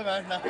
வேண்டாம்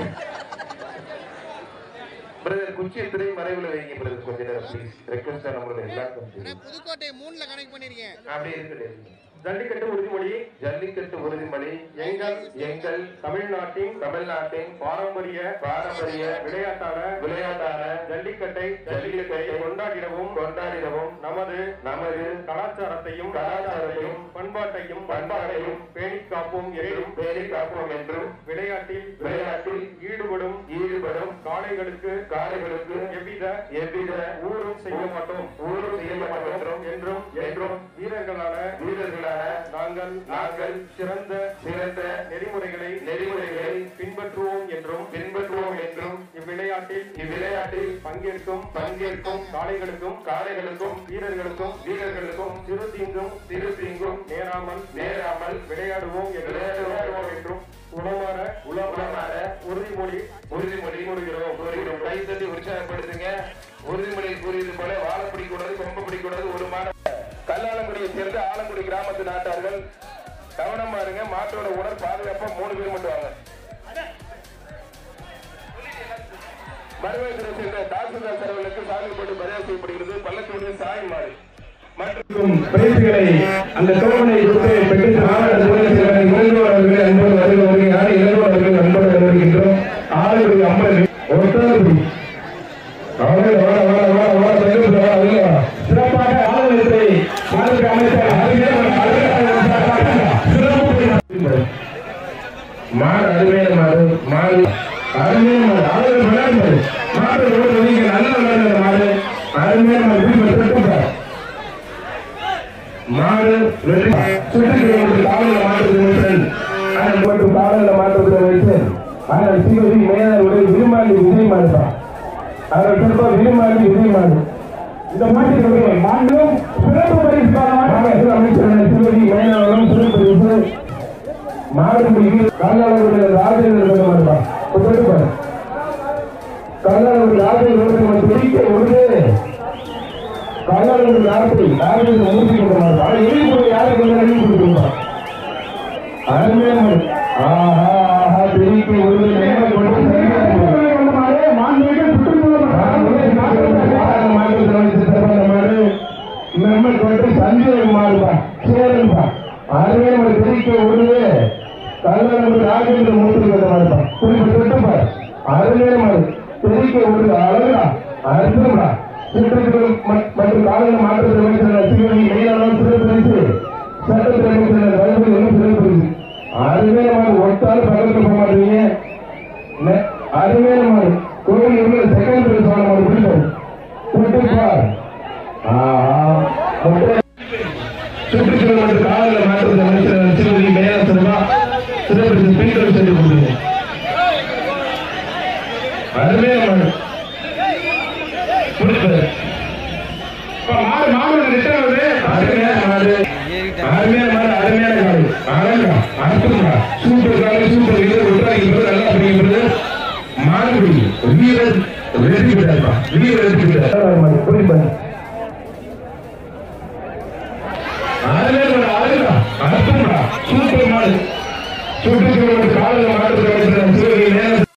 பிரதர் குச்சி திரை மறைவுல வைங்க பிரதர் கொஞ்ச நேரம் ப்ளீஸ் ரெக்வஸ்டா நம்மளோட எல்லாருக்கும் தெரியும். புதுக்கோட்டை மூணுல கனெக்ட் பண்ணிருக்கேன் அப்படியே இருக்கட்டும் ஜல்லிக்கட்டு உறுதிமொழி ஜல்லிக்கட்டு உறுதிமொழி எங்கள் எங்கள் தமிழ்நாட்டின் தமிழ்நாட்டின் பாரம்பரிய பாரம்பரிய விளையாட்டான விளையாட்டான ஜல்லிக்கட்டை ஜல்லிக்கட்டை கொண்டாடிடவும் கொண்டாடிடவும் நமது நமது கலாச்சாரத்தையும் கலாச்சாரத்தையும் பண்பாட்டையும் பண்பாட்டையும் பேணி காப்போம் என்றும் பேணி காப்போம் என்றும் விளையாட்டில் விளையாட்டில் ஈடுபடும் ஈடுபடும் காளைகளுக்கு காளைகளுக்கு எவ்வித எவ்வித ஊரும் செய்ய மாட்டோம் ஊரும் செய்ய மாட்டோம் என்றும் என்றும் வீரர்களான வீரர்களான நாங்கள் நாங்கள் சிறந்த சிறந்த நெறிமுறைகளை நெறிமுறைகளை பின்பற்றுவோம் என்றும் பின்பற்றுவோம் என்றும் இவ்விளையாட்டில் இவ்விளையாட்டில் பங்கேற்கும் பங்கேற்கும் காளைகளுக்கும் காளைகளுக்கும் வீரர்களுக்கும் வீரர்களுக்கும் சிறு தீங்கும் சிறு தீங்கும் நேராமல் நேராமல் விளையாடுவோம் என்று விளையாடுவோம் என்றும் உணமாற உளமாற உறுதிமொழி உறுதிமொழி கூறுகிறோம் கூறுகிறோம் கை தட்டி உற்சாகப்படுத்துங்க உறுதிமொழி கூறியது போல வாழை பிடிக்கூடாது கொம்பு பிடிக்கூடாது ஒரு மாடு கல்லாலங்குடியை சேர்ந்த ஆலங்குடி கிராமத்து நாட்டார்கள் கவனமா இருங்க மாட்டோட உடல் பாதுகாப்பா மூணு பேர் மட்டும் வாங்க மருவேந்திர சேர்ந்த தாசில்தார் அவர்களுக்கு சாமி போட்டு மரியாதை செய்யப்படுகிறது பள்ளத்தோடைய சாய் மாடு மற்றும் பிரைஸ்களை அந்த தோழனை கொடுத்து பெற்று மாவட்ட துணைச்செயலாளர் இளங்கோவன் அவர்களை அன்போடு வருகை வருகிறார் இளங்கோவன் அவர்கள் அன்போடு வருகின்றோம் ஆளுடைய அம்பது ஒட்டாபுரி அவர்கள் வர வர வர வர தகுதி வர இல்லையா சிறப்பாக ஆளுநரை மாநில அமைச்சர் அறிஞர் சிறப்பு மாடு அருமையான மாடு மாடு அருமையான மாடு ஆளுநர் விளையாடு மாடு ரோடு நீங்க நல்ல விளையாடுற மாடு அருமையான மாடு வீட்டு பெற்று மாடு வெற்றி சுற்றுகிறது காவலில் மாற்றுகிறேன் ஆனால் போட்டு காவலில் மாற்றுகிறேன் வைத்து ஆனால் சிவதி மேயருடைய விரும்பாண்டி விஜய் மாடுதான் அவர் சிறப்பாக விரும்பாண்டி விஜய் மாடு இந்த மாட்டிற்கு மாண்பும் சிறப்பு பரிசு அமைச்சர் சிவதி மேயரும் சிறப்பு பரிசு மாடு காலாளர்களுடைய ராஜேந்திர மாடுதான் பாரு காலாளர்கள் ராஜேந்திர பிடிக்க உடனே கல்லாளர்கள் யாருக்கு யாருக்கு மூர்த்தி கொடுக்கிறாங்க ஆனால் எரிபொருள் யாருக்கு வந்து அள்ளி கொடுக்கிறாங்க அருமையான ஆஹா ஆஹா பெரிய ஒரு நேரம் கொண்டு மெம்பர் கொண்டு சஞ்சய் மாறுபா சேரன்பா அருமையான பெரிய உருது கல்லாளர்கள் ராஜேந்திர மூர்த்தி கொண்ட மாறுபா குறிப்பிட்டு பாரு அருமையான மாறு பெரிய உருது அழகா அற்புதமா சுற்றுச்சூழல் ம- மற்றும் காலநிலை மாற்றத்தை அமைச்சர் சிவனி மெயினாளர் சிறப்பு பரிசு சட்டத்துறை அமைச்சர் ரகுபதி என்ன சிறப்பு பரிசு அருமையான ஒட்டால் பக்கத்துல போக மாட்டீங்க நெ- அருமையான மாடு கோவில் உள்ள செகண்ட் பிரைஸ் வாங்க மாடு பிடிக்கும் கூட்டுப்பார் சுற்றுச்சூழல் மற்றும் காலநிலை மாற்றத்தை அமைச்சர் சிவனி மெயினாளர் சிறப்பா சிறப்பு பரிசு பின்தொடர் சென்று கொடுங்க அருமையான மாடு புரியுது மாடு மாடு ரிட்டர்ன் வருது அருமையான மாடு அருமையான மாடு அருமையான காடு அழகா அற்புதமா சூப்பர் காடு சூப்பர் வீரர் விட்டுறாங்க இப்ப நல்லா புரியுது மாடு வீரர் வெற்றி பெற்றார் வீரர் வெற்றி பெற்றார் புரியுது